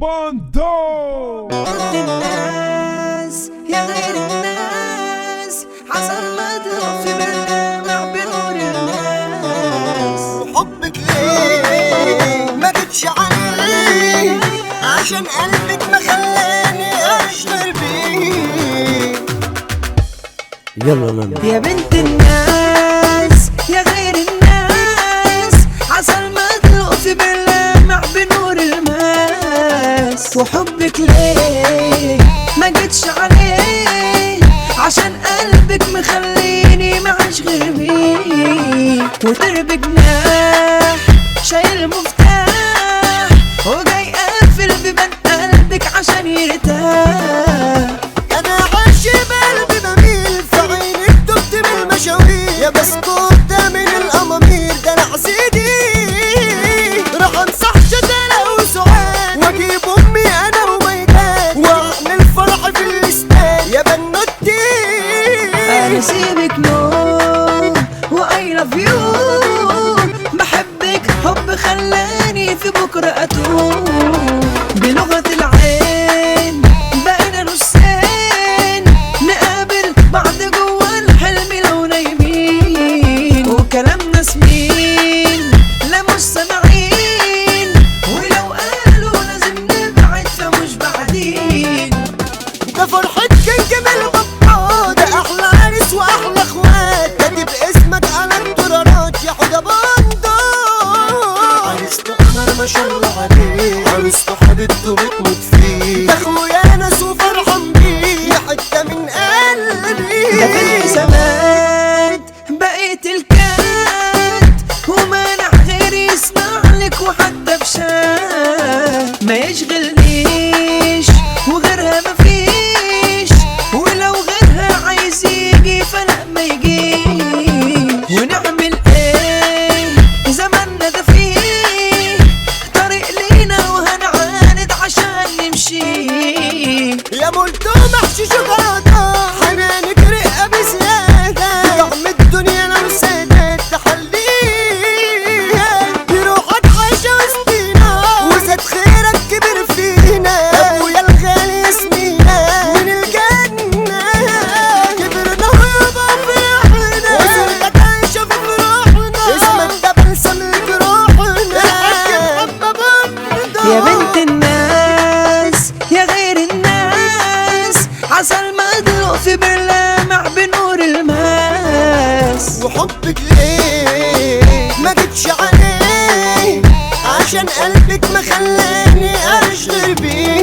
باندو الناس يا غير الناس حصل مضغوط في برنامج بنور الناس وحبك ليه ما جتش عليه عشان قلبك ما خلاني اشعر بيه يلا نانا يا بنت الناس يا غير الناس حصل مضغوط في برنامج بنور الماس وحبك ليه ما جتش عليه عشان قلبك مخليني معاش غير بيه ودرب جناح شايل مفتاح وجاي قافل ببان قلبك عشان يرتاح انا عاشق بقلبي بميل في عينك دبت من المشاوير يا بسكوتة من الامامير ده انا عزيدي راح امسح شتلة وسعاد واجيب امي انا وميدان واعمل فرح في الاستاد يا بنوتي انا سيبك نو واي لاف يو بحبك حب خلاني في بكره اتوه بلغه العين بقينا نصين نقابل بعض جوا الحلم لو نايمين وكلامنا سمين لا مش سامعين ولو قالوا لازم نبعد فمش بعدين ده فرحة كان جمال بابا ده احلى عرس واحلى اخوات كاتب اسمك على الدولارات يا حوده بندق عريسته احمر ما شاء الله عليه عريسته حبيبته بتموت فيه ده اخويا ناس وفرحان بيه حتة من قلبي ده في الحسابات بقيت الكات ومانع غيري يسمع لك وحتى بشات ما يشغلنيش وغيرها مفيش ولو غيرها عايز يجي فلا ما يجيش ونعمل ايه زماننا ده فيه طريق لينا وهنعاند عشان نمشي يا مولتو محشي شوكولاتة حنانك رقة بزيادة طعم الدنيا لو سادت تحليها بروحك عايشة وسطينا وزاد خيرك كبر فينا ابويا الغالي ياسمينة من الجنة كبرنا ويابا فرحنا وصرتك عايشة في فروحنا اسمك ده بلسم جروحنا يا بنت الناس يا غير الناس حصل مضغوط في برلامع بنور الماس وحبك ليه ما جتش عليه عشان قلبك ما خلاني اشغل بيه